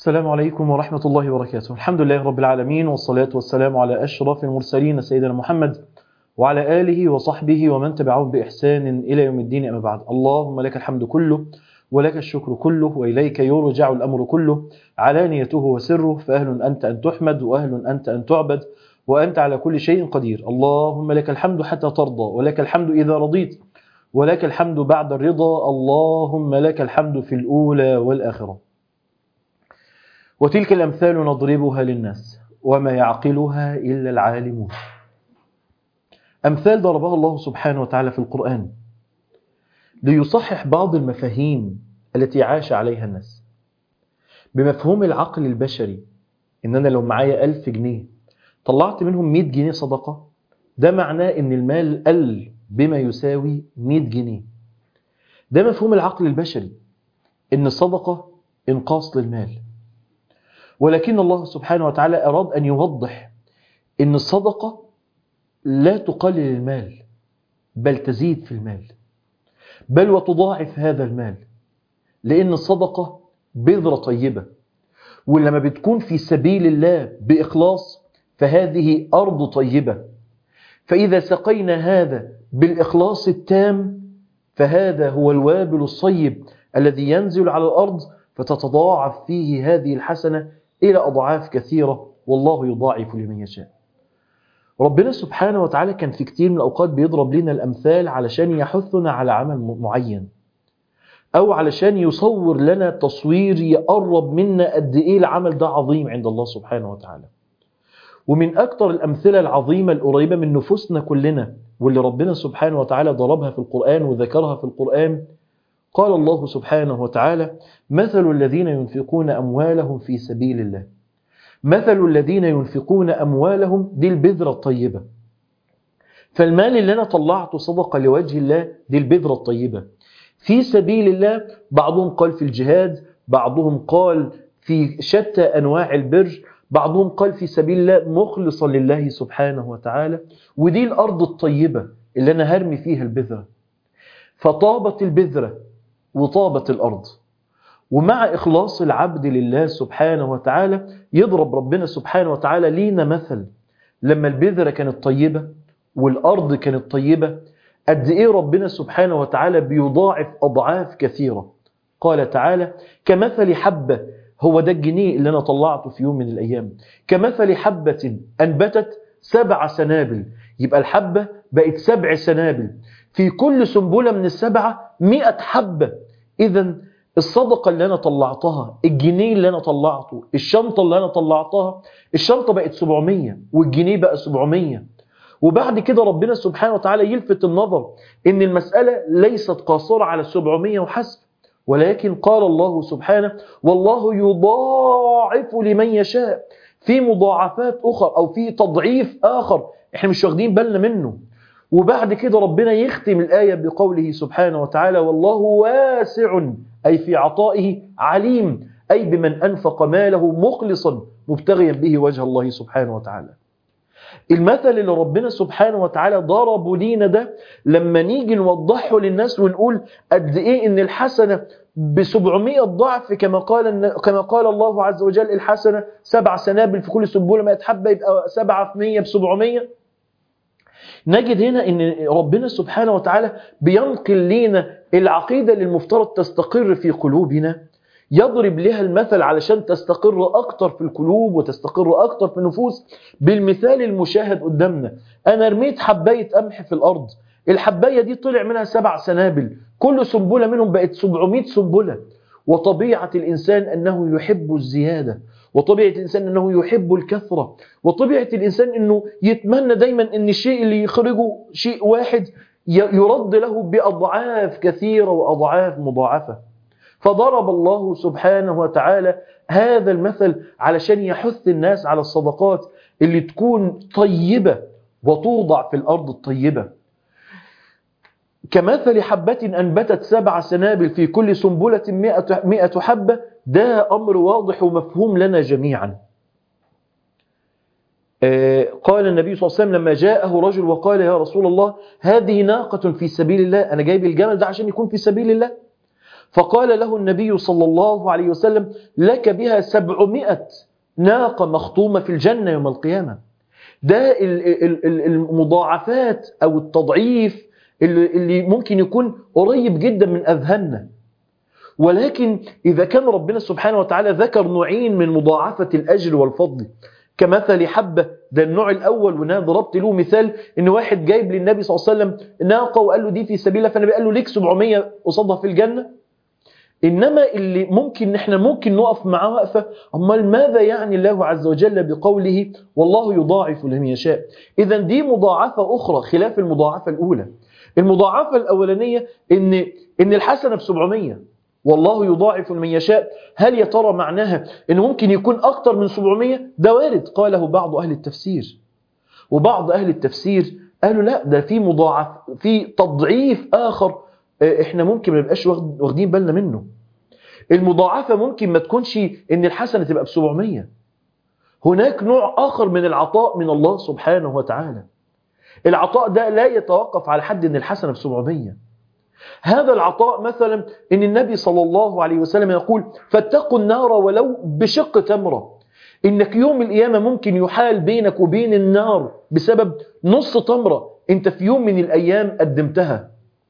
السلام عليكم ورحمة الله وبركاته الحمد لله رب العالمين والصلاة والسلام على أشرف المرسلين سيدنا محمد وعلى آله وصحبه ومن تبعهم بإحسان إلى يوم الدين أما بعد اللهم لك الحمد كله ولك الشكر كله وإليك يرجع الأمر كله علانيته وسره فأهل أنت أن تحمد وأهل أنت أن تعبد وأنت على كل شيء قدير اللهم لك الحمد حتى ترضى ولك الحمد إذا رضيت ولك الحمد بعد الرضا اللهم لك الحمد في الأولى والآخرة وتلك الأمثال نضربها للناس وما يعقلها إلا العالمون أمثال ضربها الله سبحانه وتعالى في القرآن ليصحح بعض المفاهيم التي عاش عليها الناس بمفهوم العقل البشري إن أنا لو معايا ألف جنيه طلعت منهم 100 جنيه صدقة ده معناه إن المال قل بما يساوي 100 جنيه ده مفهوم العقل البشري إن الصدقة إنقاص للمال ولكن الله سبحانه وتعالى أراد أن يوضح إن الصدقة لا تقلل المال بل تزيد في المال بل وتضاعف هذا المال لأن الصدقة بذرة طيبة ولما بتكون في سبيل الله بإخلاص فهذه أرض طيبة فإذا سقينا هذا بالإخلاص التام فهذا هو الوابل الصيب الذي ينزل على الأرض فتتضاعف فيه هذه الحسنة إلى أضعاف كثيرة والله يضاعف لمن يشاء ربنا سبحانه وتعالى كان في كتير من الأوقات بيضرب لنا الأمثال علشان يحثنا على عمل معين أو علشان يصور لنا تصوير يقرب منا قد إيه العمل ده عظيم عند الله سبحانه وتعالى ومن أكثر الأمثلة العظيمة القريبة من نفوسنا كلنا واللي ربنا سبحانه وتعالى ضربها في القرآن وذكرها في القرآن قال الله سبحانه وتعالى مثل الذين ينفقون أموالهم في سبيل الله مثل الذين ينفقون أموالهم دي البذرة الطيبة فالمال اللي أنا طلعته صدقة لوجه الله دي البذرة الطيبة في سبيل الله بعضهم قال في الجهاد بعضهم قال في شتى أنواع البر بعضهم قال في سبيل الله مخلصا لله سبحانه وتعالى ودي الأرض الطيبة اللي أنا هرمي فيها البذرة فطابت البذرة وطابت الأرض ومع إخلاص العبد لله سبحانه وتعالى يضرب ربنا سبحانه وتعالى لينا مثل لما البذرة كانت طيبة والأرض كانت طيبة قد إيه ربنا سبحانه وتعالى بيضاعف أضعاف كثيرة قال تعالى كمثل حبة هو ده الجنيه اللي أنا طلعته في يوم من الأيام كمثل حبة أنبتت سبع سنابل يبقى الحبة بقت سبع سنابل في كل سنبلة من السبعة مئة حبة إذا الصدقة اللي أنا طلعتها الجنيه اللي أنا طلعته الشنطة اللي أنا طلعتها الشنطة بقت 700 والجنيه بقى 700 وبعد كده ربنا سبحانه وتعالى يلفت النظر إن المسألة ليست قاصرة على 700 وحسب ولكن قال الله سبحانه والله يضاعف لمن يشاء في مضاعفات أخرى أو في تضعيف آخر إحنا مش واخدين بالنا منه وبعد كده ربنا يختم الآية بقوله سبحانه وتعالى والله واسع أي في عطائه عليم أي بمن أنفق ماله مخلصا مبتغيا به وجه الله سبحانه وتعالى المثل اللي ربنا سبحانه وتعالى ضربه لينا ده لما نيجي نوضحه للناس ونقول قد ايه ان الحسنه ب 700 ضعف كما قال كما قال الله عز وجل الحسنه سبع سنابل في كل سنبله ما يتحبى يبقى 7 في 100 ب 700 نجد هنا ان ربنا سبحانه وتعالى بينقل لينا العقيدة اللي المفترض تستقر في قلوبنا يضرب لها المثل علشان تستقر أكتر في القلوب وتستقر أكتر في النفوس بالمثال المشاهد قدامنا أنا رميت حباية قمح في الأرض الحباية دي طلع منها سبع سنابل كل سنبلة منهم بقت 700 سنبلة وطبيعة الإنسان أنه يحب الزيادة وطبيعة الإنسان أنه يحب الكثرة وطبيعة الإنسان أنه يتمنى دايما أن الشيء اللي يخرجه شيء واحد يرد له بأضعاف كثيرة وأضعاف مضاعفة فضرب الله سبحانه وتعالى هذا المثل علشان يحث الناس على الصدقات اللي تكون طيبة وتوضع في الأرض الطيبة كمثل حبة أنبتت سبع سنابل في كل سنبلة مئة, مئة حبة ده أمر واضح ومفهوم لنا جميعا قال النبي صلى الله عليه وسلم لما جاءه رجل وقال يا رسول الله هذه ناقة في سبيل الله أنا جايب الجمل ده عشان يكون في سبيل الله فقال له النبي صلى الله عليه وسلم لك بها سبعمائة ناقة مخطومة في الجنة يوم القيامة ده ال- ال- ال- المضاعفات أو التضعيف اللي اللي ممكن يكون قريب جدا من أذهاننا ولكن إذا كان ربنا سبحانه وتعالى ذكر نوعين من مضاعفة الأجر والفضل كمثل حبة ده النوع الأول وأنا ضربت له مثال إن واحد جايب للنبي صلى الله عليه وسلم ناقة وقال له دي في سبيل الله فالنبي قال له ليك 700 قصادها في الجنة إنما اللي ممكن إحنا ممكن نقف معاه وقفة أمال ماذا يعني الله عز وجل بقوله والله يضاعف لمن يشاء إذا دي مضاعفة أخرى خلاف المضاعفة الأولى المضاعفة الأولانية إن إن الحسنة ب 700 والله يضاعف لمن يشاء هل يا ترى معناها إن ممكن يكون أكتر من 700 ده وارد قاله بعض أهل التفسير وبعض أهل التفسير قالوا لا ده في مضاعف في تضعيف آخر آه، إحنا ممكن ما نبقاش واخد- واخدين بالنا منه المضاعفة ممكن ما تكونش إن الحسنة تبقى ب 700 هناك نوع آخر من العطاء من الله سبحانه وتعالى العطاء ده لا يتوقف على حد إن الحسنة ب 700 هذا العطاء مثلا إن النبي صلى الله عليه وسلم يقول فاتقوا النار ولو بشق تمرة إنك يوم القيامة ممكن يحال بينك وبين النار بسبب نص تمرة أنت في يوم من الأيام قدمتها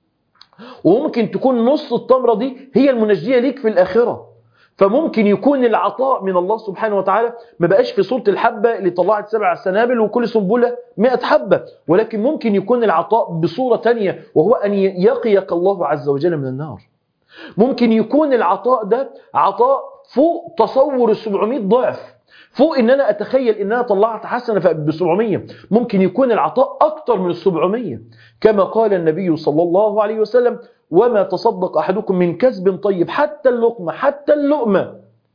وممكن تكون نص التمرة دي هي المنجية ليك في الآخرة فممكن يكون العطاء من الله سبحانه وتعالى ما بقاش في صورة الحبة اللي طلعت سبع سنابل وكل سنبلة مئة حبة ولكن ممكن يكون العطاء بصورة تانية وهو أن يقيك الله عز وجل من النار ممكن يكون العطاء ده عطاء فوق تصور ال 700 ضعف فوق ان انا اتخيل ان انا طلعت حسنه ب 700 ممكن يكون العطاء اكتر من ال 700 كما قال النبي صلى الله عليه وسلم وما تصدق احدكم من كسب طيب حتى اللقمه حتى اللقمه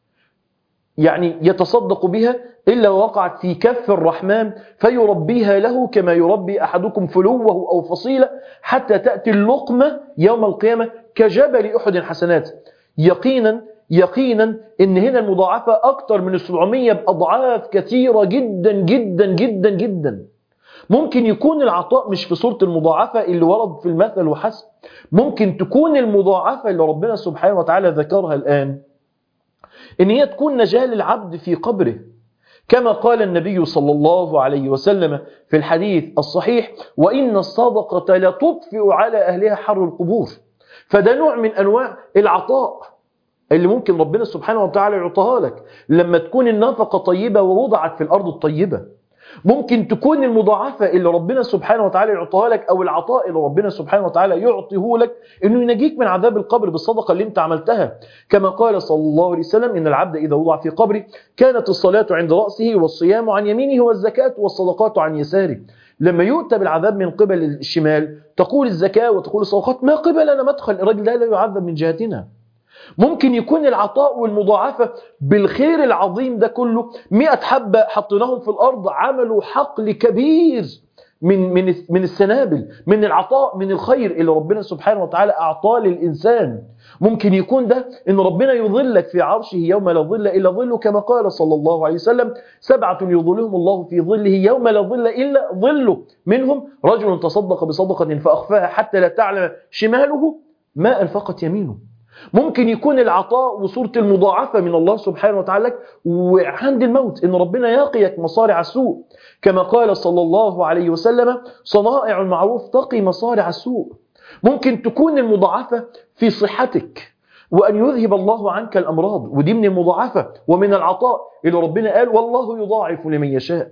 يعني يتصدق بها إلا وقعت في كف الرحمن فيربيها له كما يربي أحدكم فلوه أو فصيلة حتى تأتي اللقمة يوم القيامة كجبل أحد حسنات يقينا يقينا ان هنا المضاعفة اكتر من السبعمية باضعاف كثيرة جدا جدا جدا جدا ممكن يكون العطاء مش في صورة المضاعفة اللي ورد في المثل وحسب ممكن تكون المضاعفة اللي ربنا سبحانه وتعالى ذكرها الآن ان هي تكون نجاة للعبد في قبره كما قال النبي صلى الله عليه وسلم في الحديث الصحيح وإن الصدقة لتطفئ على أهلها حر القبور فده نوع من أنواع العطاء اللي ممكن ربنا سبحانه وتعالى يعطيها لك لما تكون النفقة طيبة ووضعت في الأرض الطيبة ممكن تكون المضاعفة اللي ربنا سبحانه وتعالى يعطيها لك أو العطاء اللي ربنا سبحانه وتعالى يعطيه لك إنه ينجيك من عذاب القبر بالصدقة اللي أنت عملتها كما قال صلى الله عليه وسلم إن العبد إذا وضع في قبره كانت الصلاة عند رأسه والصيام عن يمينه والزكاة والصدقات عن يساره لما يؤتى بالعذاب من قبل الشمال تقول الزكاة وتقول الصدقات ما قبلنا مدخل الرجل لا, لا يعذب من جهتنا ممكن يكون العطاء والمضاعفة بالخير العظيم ده كله مئة حبة حطيناهم في الأرض عملوا حقل كبير من من من السنابل من العطاء من الخير اللي ربنا سبحانه وتعالى أعطاه للإنسان ممكن يكون ده إن ربنا يظلك في عرشه يوم لا ظل إلا ظله كما قال صلى الله عليه وسلم سبعة يظلهم الله في ظله يوم لا ظل إلا ظله منهم رجل تصدق بصدقة فأخفاها حتى لا تعلم شماله ما أنفقت يمينه ممكن يكون العطاء وصورة المضاعفة من الله سبحانه وتعالى لك وعند الموت إن ربنا يقيك مصارع السوء كما قال صلى الله عليه وسلم صنائع المعروف تقي مصارع السوء ممكن تكون المضاعفة في صحتك وأن يذهب الله عنك الأمراض ودي من المضاعفة ومن العطاء اللي ربنا قال والله يضاعف لمن يشاء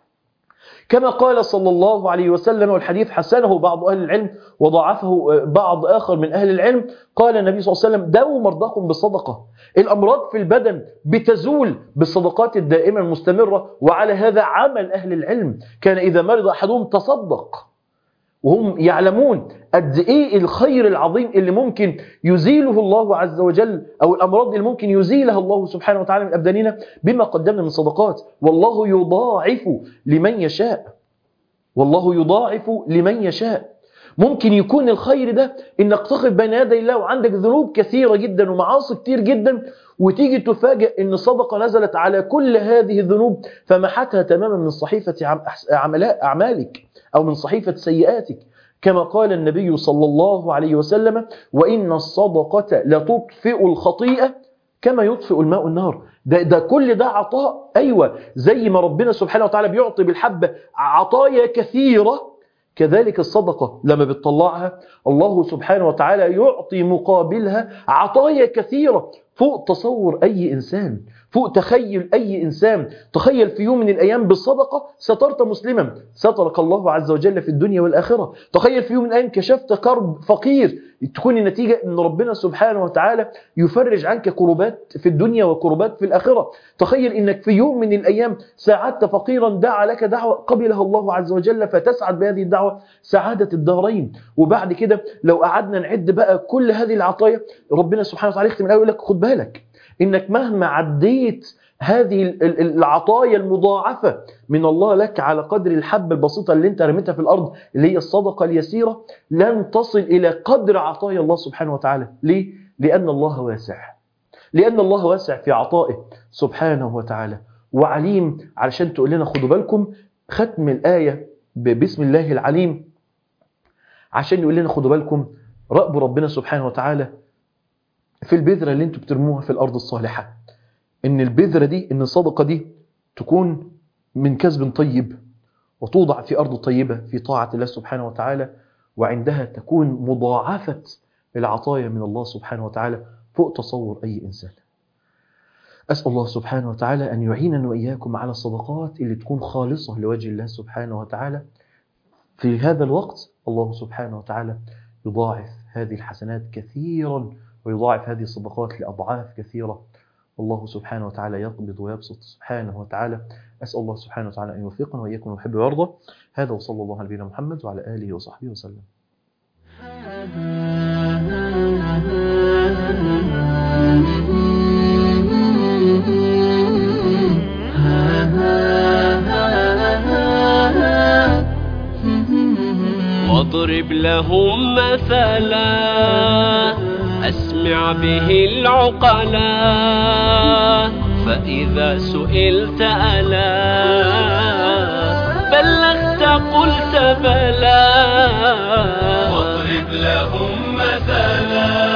كما قال صلى الله عليه وسلم والحديث حسنه بعض أهل العلم وضعفه بعض آخر من أهل العلم قال النبي صلى الله عليه وسلم داووا مرضاكم بالصدقة الأمراض في البدن بتزول بالصدقات الدائمة المستمرة وعلى هذا عمل أهل العلم كان إذا مرض أحدهم تصدق وهم يعلمون قد ايه الخير العظيم اللي ممكن يزيله الله عز وجل او الامراض اللي ممكن يزيلها الله سبحانه وتعالى من ابداننا بما قدمنا من صدقات والله يضاعف لمن يشاء والله يضاعف لمن يشاء ممكن يكون الخير ده انك تقف بين يدي الله وعندك ذنوب كثيره جدا ومعاصي كتير جدا وتيجي تفاجئ ان صدقه نزلت على كل هذه الذنوب فمحتها تماما من صحيفه اعمالك او من صحيفه سيئاتك كما قال النبي صلى الله عليه وسلم وإن الصدقة لتطفئ الخطيئة كما يطفئ الماء النار ده, ده كل ده عطاء أيوة زي ما ربنا سبحانه وتعالى بيعطي بالحبة عطايا كثيرة كذلك الصدقة لما بتطلعها الله سبحانه وتعالى يعطي مقابلها عطايا كثيرة فوق تصور أي إنسان فوق تخيل أي إنسان تخيل في يوم من الأيام بالصدقة سترت مسلما سترك الله عز وجل في الدنيا والآخرة تخيل في يوم من الأيام كشفت كرب فقير تكون النتيجة أن ربنا سبحانه وتعالى يفرج عنك كربات في الدنيا وكربات في الآخرة تخيل أنك في يوم من الأيام ساعدت فقيرا دعا لك دعوة قبلها الله عز وجل فتسعد بهذه الدعوة سعادة الدارين وبعد كده لو قعدنا نعد بقى كل هذه العطايا ربنا سبحانه وتعالى يختم الآية يقول لك خد بالك انك مهما عديت هذه العطايا المضاعفة من الله لك على قدر الحبة البسيطة اللي انت رميتها في الأرض اللي هي الصدقة اليسيرة لن تصل إلى قدر عطايا الله سبحانه وتعالى ليه؟ لأن الله واسع لأن الله واسع في عطائه سبحانه وتعالى وعليم علشان تقول لنا خدوا بالكم ختم الآية بسم الله العليم عشان يقول لنا خدوا بالكم رأبوا ربنا سبحانه وتعالى في البذرة اللي انتوا بترموها في الأرض الصالحة ان البذرة دي ان الصدقة دي تكون من كسب طيب وتوضع في أرض طيبة في طاعة الله سبحانه وتعالى وعندها تكون مضاعفة العطايا من الله سبحانه وتعالى فوق تصور أي إنسان أسأل الله سبحانه وتعالى أن يعيننا وإياكم على الصدقات اللي تكون خالصة لوجه الله سبحانه وتعالى في هذا الوقت الله سبحانه وتعالى يضاعف هذه الحسنات كثيرا ويضاعف هذه الصدقات لأضعاف كثيرة والله سبحانه وتعالى يقبض ويبسط سبحانه وتعالى أسأل الله سبحانه وتعالى أن يوفقنا وإياكم ويحب ويرضى هذا وصلى الله على نبينا محمد وعلى آله وصحبه وسلم واضرب لهم مثلا أسمع به العقلا فإذا سئلت ألا بلغت قلت بلى واضرب لهم مثلا